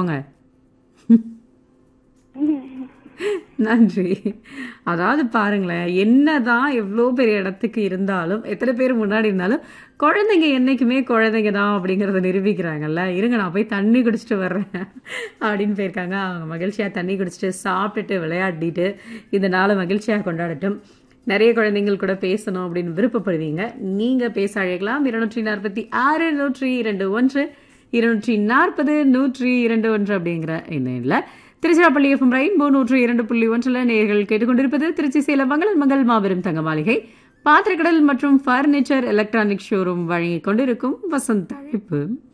போங்க நன்றி அதாவது பாருங்களேன் என்னதான் எவ்வளோ பெரிய இடத்துக்கு இருந்தாலும் எத்தனை பேர் முன்னாடி இருந்தாலும் குழந்தைங்க என்னைக்குமே குழந்தைங்க தான் அப்படிங்கிறத நிரூபிக்கிறாங்கல்ல இருங்க நான் போய் தண்ணி குடிச்சிட்டு வர்றேன் அப்படின்னு போயிருக்காங்க அவங்க மகிழ்ச்சியாக தண்ணி குடிச்சிட்டு சாப்பிட்டுட்டு விளையாடிட்டு இந்த நாளை மகிழ்ச்சியாக கொண்டாடட்டும் நிறைய குழந்தைங்கள் கூட பேசணும் அப்படின்னு விருப்பப்படுவீங்க நீங்கள் பேச அழைக்கலாம் இருநூற்றி நாற்பத்தி ஆறு நூற்றி இரண்டு ஒன்று இருநூற்றி நாற்பது நூற்றி இரண்டு ஒன்று அப்படிங்கிற எண்ணில் திருச்சிராப்பள்ளி எஃப்எம் ரெயின்போ நூற்று இரண்டு புள்ளி ஒன்றில் நேர்கள் கேட்டுக்கொண்டிருப்பது திருச்சி சேலம் மங்களன் மங்கள் மாபெரும் தங்க மாளிகை பாத்திரக்கடல் மற்றும் ஃபர்னிச்சர் எலக்ட்ரானிக் ஷோரூம் வழங்கிக் கொண்டிருக்கும் வசந்த் அழைப்பு